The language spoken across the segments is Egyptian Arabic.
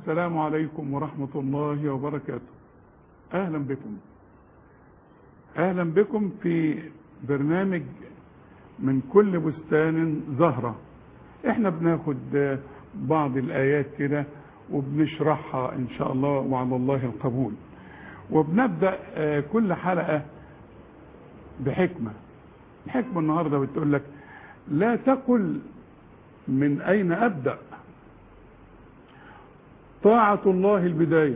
السلام عليكم ورحمة الله وبركاته أهلا بكم أهلا بكم في برنامج من كل بستان زهرة احنا بناخد بعض الآيات كده وبنشرحها إن شاء الله وعلى الله القبول وبنبدأ كل حلقة بحكمة الحكمة النهاردة بتقول لك لا تقل من أين أبدأ طاعة الله البداية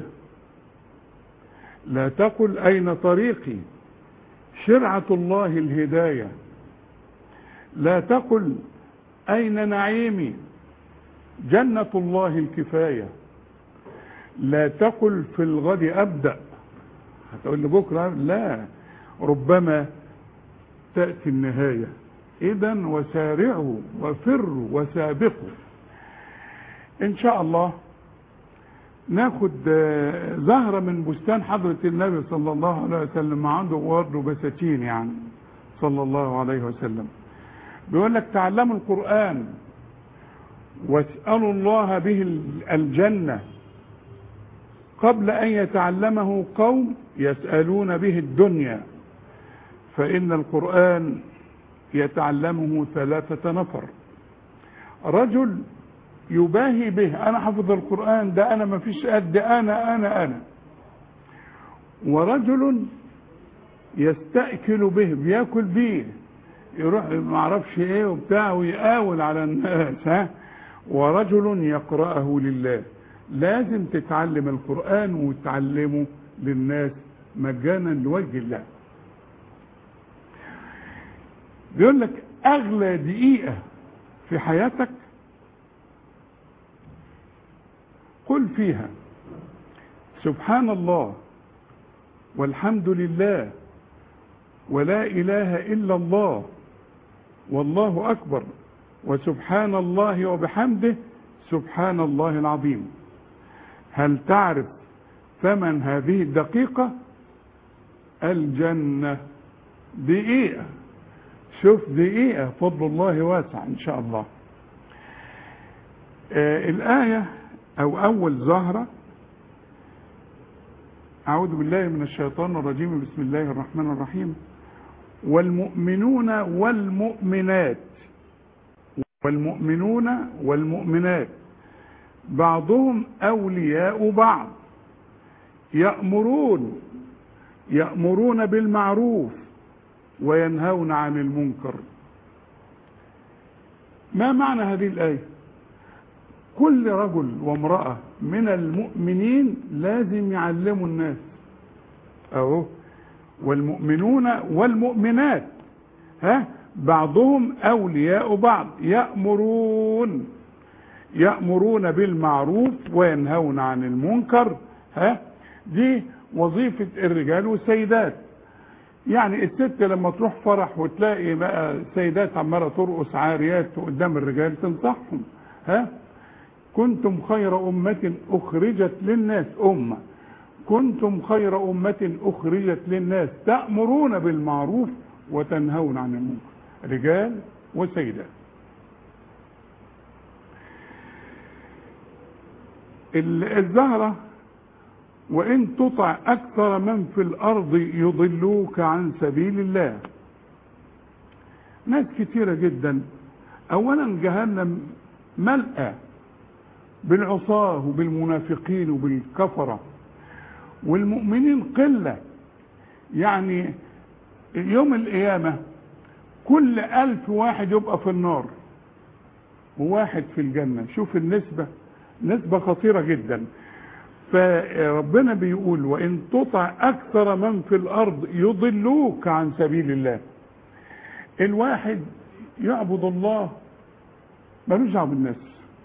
لا تقل أين طريقي شرعة الله الهداية لا تقل أين نعيمي جنة الله الكفاية لا تقل في الغد أبدأ هتقول لي بكرة لا ربما تأتي النهاية إذا وسارعوا وفروا وسابقوا إن شاء الله ناخد زهرة من بستان حضرة النبي صلى الله عليه وسلم عنده ورد وبساتين يعني صلى الله عليه وسلم بيقول لك تعلموا القرآن واسألوا الله به الجنة قبل أن يتعلمه قوم يسألون به الدنيا فإن القرآن يتعلمه ثلاثة نفر رجل يباهي به أنا حفظ القرآن ده أنا ما فيش قد أنا أنا أنا ورجل يستأكل به بياكل بيه يروح ما اعرفش ايه وبتاع ويقاول على الناس ها ورجل يقرأه لله لازم تتعلم القرآن وتعلمه للناس مجانا لوجه الله بيقول لك اغلى دقيقة في حياتك قل فيها سبحان الله والحمد لله ولا اله الا الله والله اكبر وسبحان الله وبحمده سبحان الله العظيم هل تعرف ثمن هذه الدقيقة الجنة دقيقة شوف دقيقة فضل الله واسع ان شاء الله آه الآية او اول زهرة اعوذ بالله من الشيطان الرجيم بسم الله الرحمن الرحيم والمؤمنون والمؤمنات والمؤمنون والمؤمنات بعضهم اولياء بعض يأمرون يأمرون بالمعروف وينهون عن المنكر ما معنى هذه الآية كل رجل وامرأة من المؤمنين لازم يعلموا الناس اهو والمؤمنون والمؤمنات ها بعضهم اولياء بعض يأمرون يأمرون بالمعروف وينهون عن المنكر ها دي وظيفة الرجال والسيدات يعني الست لما تروح فرح وتلاقي بقى سيدات عمالة ترقص عاريات قدام الرجال تنصحهم ها كنتم خير أمة أخرجت للناس أمة كنتم خير أمة أخرجت للناس تأمرون بالمعروف وتنهون عن المنكر رجال وسيدات الزهرة وإن تطع أكثر من في الأرض يضلوك عن سبيل الله ناس كثيرة جدا أولا جهنم ملأة بالعصاة وبالمنافقين وبالكفرة والمؤمنين قلة يعني يوم القيامة كل ألف واحد يبقى في النار وواحد في الجنة شوف النسبة نسبة خطيرة جدا فربنا بيقول وإن تطع أكثر من في الأرض يضلوك عن سبيل الله الواحد يعبد الله ملوش دعوه بالناس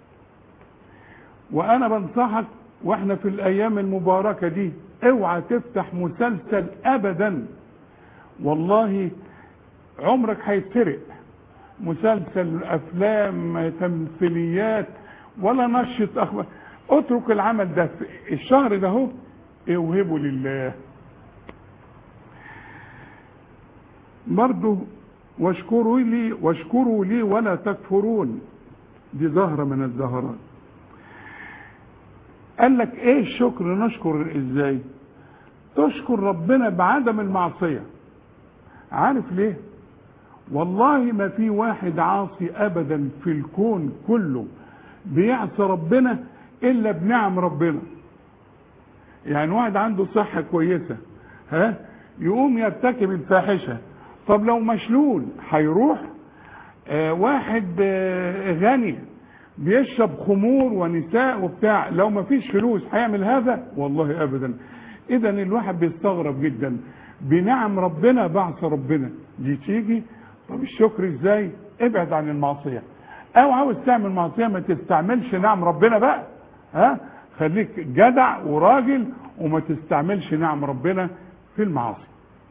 وانا بنصحك واحنا في الايام المباركه دي اوعى تفتح مسلسل ابدا والله عمرك هيتسرق مسلسل افلام تمثيليات ولا نشط اخبار اترك العمل ده الشهر ده اهو اوهبه لله برضه واشكروا لي واشكروا لي ولا تكفرون دي زهرة من الزهرات قال لك ايه الشكر نشكر ازاي تشكر ربنا بعدم المعصية عارف ليه والله ما في واحد عاصي ابدا في الكون كله بيعصي ربنا الا بنعم ربنا يعني واحد عنده صحة كويسة ها يقوم يرتكب الفاحشة طب لو مشلول هيروح آه واحد آه غني بيشرب خمور ونساء وبتاع لو ما فيش فلوس هيعمل هذا والله ابدا اذا الواحد بيستغرب جدا بنعم ربنا بعث ربنا دي تيجي طب الشكر ازاي ابعد عن المعصية او عاوز تعمل معصية ما تستعملش نعم ربنا بقى ها خليك جدع وراجل وما تستعملش نعم ربنا في المعاصي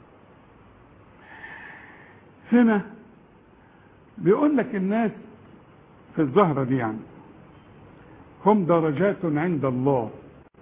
هنا بيقول لك الناس في الزهرة دي يعني هم درجات عند الله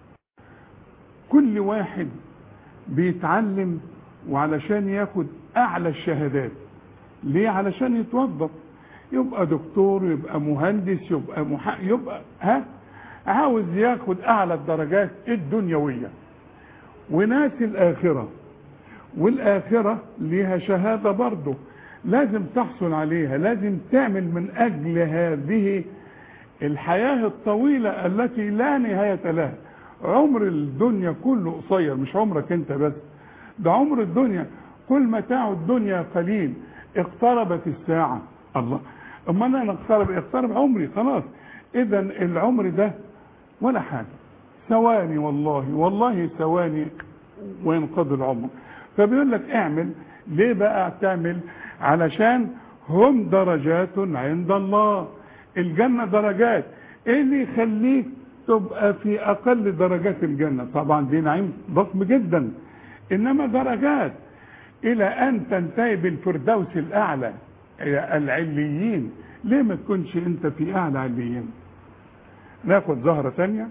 كل واحد بيتعلم وعلشان ياخد اعلى الشهادات ليه علشان يتوظف يبقى دكتور يبقى مهندس يبقى مح... يبقى ها عاوز ياخد اعلى الدرجات الدنيوية وناس الاخرة والاخرة ليها شهادة برضه لازم تحصل عليها لازم تعمل من اجل هذه الحياة الطويلة التي لا نهاية لها عمر الدنيا كله قصير مش عمرك انت بس ده عمر الدنيا كل متاع الدنيا قليل اقتربت الساعة الله اما انا اقترب اقترب عمري خلاص اذا العمر ده ولا حاجة ثواني والله والله ثواني وينقضي العمر فبيقول لك اعمل ليه بقى تعمل علشان هم درجات عند الله الجنة درجات ايه اللي يخليك تبقى في اقل درجات الجنة طبعا دي نعيم ضخم جدا انما درجات الى ان تنتهي بالفردوس الاعلى العليين ليه ما تكونش انت في اعلى عليين ناخد زهرة ثانية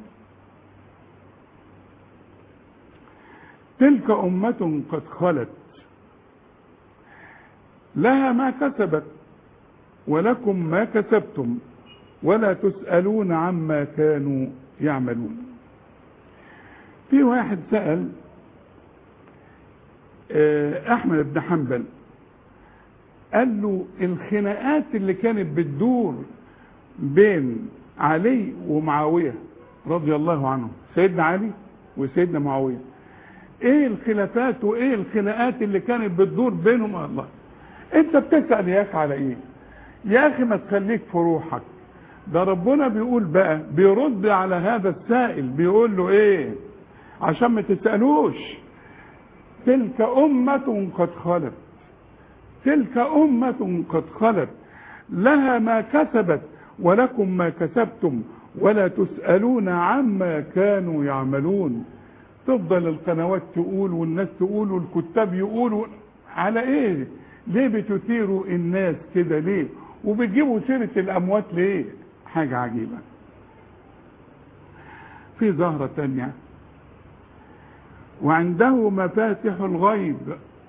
تلك امة قد خلت لها ما كسبت ولكم ما كسبتم ولا تسألون عما كانوا يعملون في واحد سأل احمد بن حنبل قال له الخناقات اللي كانت بتدور بين علي ومعاوية رضي الله عنهم سيدنا علي وسيدنا معاوية ايه الخلافات وايه الخناقات اللي كانت بتدور بينهم الله انت بتسأل يا اخي على ايه يا اخي ما تخليك في روحك ده ربنا بيقول بقى بيرد على هذا السائل بيقول له ايه عشان ما تسألوش تلك أمة قد خلت تلك أمة قد خلت لها ما كسبت ولكم ما كسبتم ولا تسألون عما كانوا يعملون تفضل القنوات تقول والناس تقول والكتاب يقولوا على ايه ليه بتثيروا الناس كده ليه وبتجيبوا سيرة الأموات ليه حاجة عجيبة في زهرة تانية وعنده مفاتح الغيب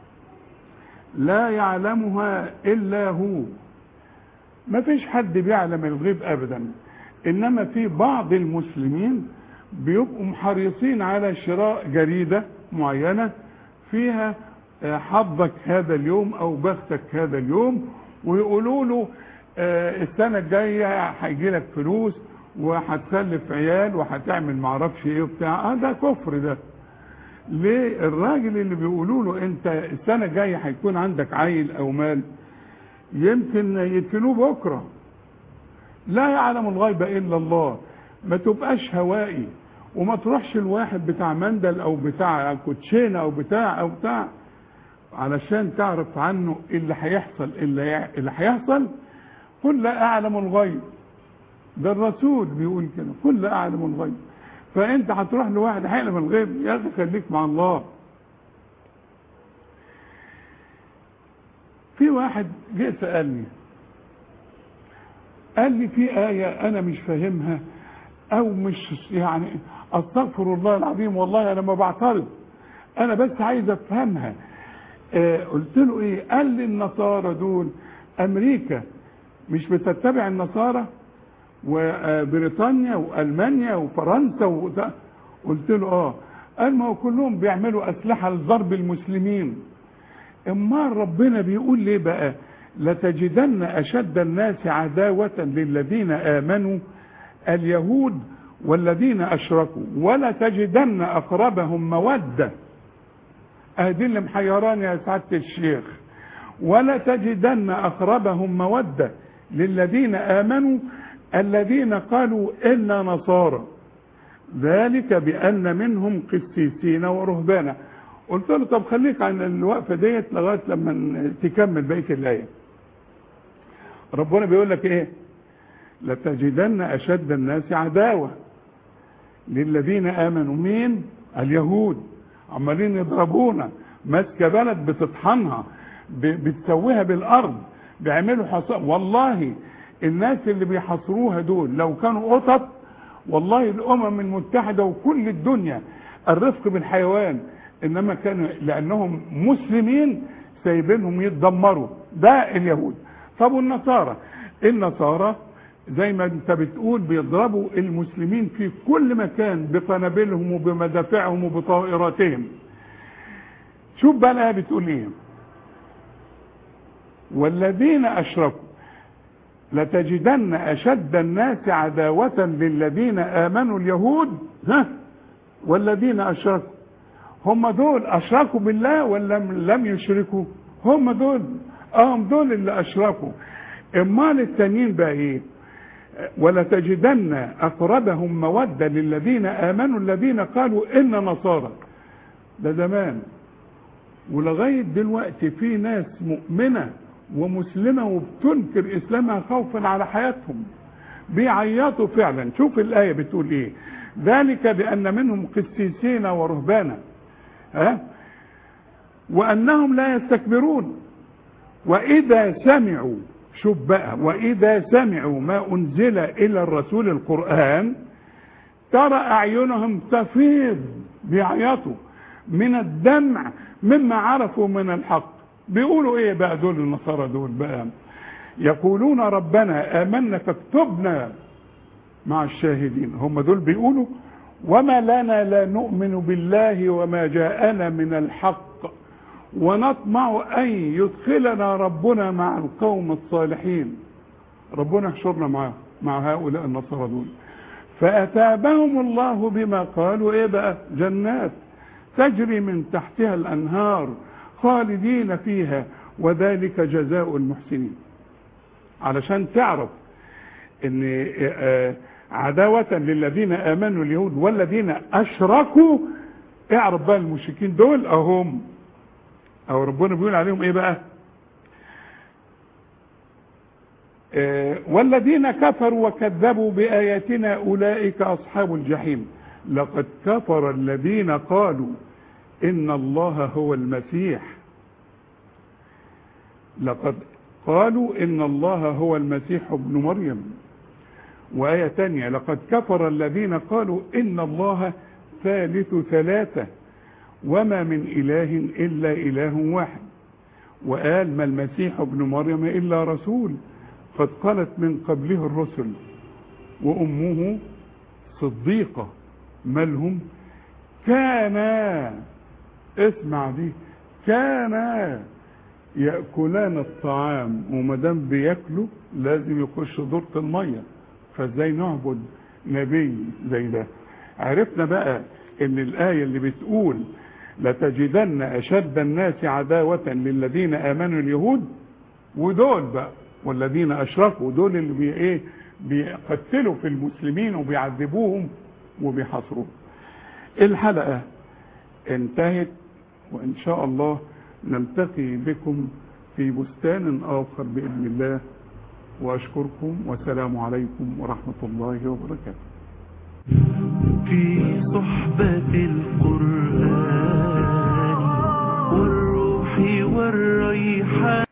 لا يعلمها إلا هو ما فيش حد بيعلم الغيب أبدا إنما في بعض المسلمين بيبقوا محرصين على شراء جريدة معينة فيها حظك هذا اليوم أو بختك هذا اليوم ويقولوا له السنة الجاية هيجي لك فلوس وهتخلف عيال وهتعمل معرفش ايه وبتاع اه ده كفر ده ليه الراجل اللي بيقولوا له انت السنة الجاية هيكون عندك عيل او مال يمكن يدفنوه بكرة لا يعلم الغيب الا الله ما تبقاش هوائي وما تروحش الواحد بتاع مندل او بتاع كوتشينة او بتاع او بتاع علشان تعرف عنه اللي هيحصل اللي اللي هيحصل قل لا اعلم الغيب ده الرسول بيقول كده قل لا اعلم الغيب فانت هتروح لواحد هيعلم الغيب يا اخي خليك مع الله في واحد جه سالني قال لي في آية أنا مش فاهمها أو مش يعني أستغفر الله العظيم والله أنا ما بعترض أنا بس عايز أفهمها آه قلت له إيه قال لي النصارى دول أمريكا مش بتتبع النصارى وبريطانيا والمانيا وفرنسا وده. قلت له اه قال ما هو كلهم بيعملوا اسلحه لضرب المسلمين اما ربنا بيقول ليه بقى لتجدن اشد الناس عداوه للذين امنوا اليهود والذين اشركوا ولا تجدن اقربهم موده ادي اللي محيران يا سعاده الشيخ ولا تجدن اقربهم موده للذين امنوا الذين قالوا انا نصارى ذلك بان منهم قسيسين ورهبانا قلت له طب خليك عن الوقفه ديت لغايه لما تكمل بقيه الايه ربنا بيقول لك ايه لتجدن اشد الناس عداوه للذين امنوا مين اليهود عمالين يضربونا ماسكه بلد بتطحنها بتسويها بالارض بيعملوا حصار والله الناس اللي بيحاصروها دول لو كانوا قطط والله الامم المتحده وكل الدنيا الرفق بالحيوان انما كانوا لانهم مسلمين سايبينهم يتدمروا ده اليهود طب والنصارى النصارى زي ما انت بتقول بيضربوا المسلمين في كل مكان بقنابلهم وبمدافعهم وبطائراتهم شوف بقى الآية بتقول ايه والذين اشركوا لتجدن اشد الناس عداوة للذين امنوا اليهود ها والذين اشركوا هم دول اشركوا بالله ولا لم يشركوا هم دول اه دول اللي اشركوا امال التانيين بقى ايه ولتجدن اقربهم موده للذين امنوا الذين قالوا ان نصارى ده زمان ولغايه دلوقتي في ناس مؤمنه ومسلمه وبتنكر اسلامها خوفا على حياتهم بيعيطوا فعلا شوف الايه بتقول ايه ذلك بان منهم قسيسين ورهبانا ها وانهم لا يستكبرون واذا سمعوا شوف بقى واذا سمعوا ما انزل الى الرسول القران ترى اعينهم تفيض بيعيطوا من الدمع مما عرفوا من الحق بيقولوا ايه بقى دول النصارى دول بقى يقولون ربنا امنا فاكتبنا مع الشاهدين هم دول بيقولوا وما لنا لا نؤمن بالله وما جاءنا من الحق ونطمع أن يدخلنا ربنا مع القوم الصالحين ربنا يحشرنا معاه مع هؤلاء النصارى دول فأتابهم الله بما قالوا إيه بقى جنات تجري من تحتها الأنهار خالدين فيها وذلك جزاء المحسنين علشان تعرف ان عداوة للذين امنوا اليهود والذين اشركوا اعرف بقى المشركين دول اهم او ربنا بيقول عليهم ايه بقى آه والذين كفروا وكذبوا باياتنا اولئك اصحاب الجحيم لقد كفر الذين قالوا ان الله هو المسيح لقد قالوا ان الله هو المسيح ابن مريم وآية تانية لقد كفر الذين قالوا إن الله ثالث ثلاثة وما من إله إلا إله واحد وقال ما المسيح ابن مريم إلا رسول قد قالت من قبله الرسل وأمه صديقة مالهم كانا اسمع دي كانا يأكلان الطعام ومدام بياكلوا لازم يخش دورة المية فازاي نعبد نبي زي ده عرفنا بقى ان الآية اللي بتقول لتجدن أشد الناس عداوة للذين آمنوا اليهود ودول بقى والذين أشركوا دول اللي بي إيه بيقتلوا في المسلمين وبيعذبوهم وبيحاصروهم الحلقة انتهت وإن شاء الله نلتقي بكم في بستان آخر بإذن الله وأشكركم والسلام عليكم ورحمة الله وبركاته في صحبة القرآن والروح والريحان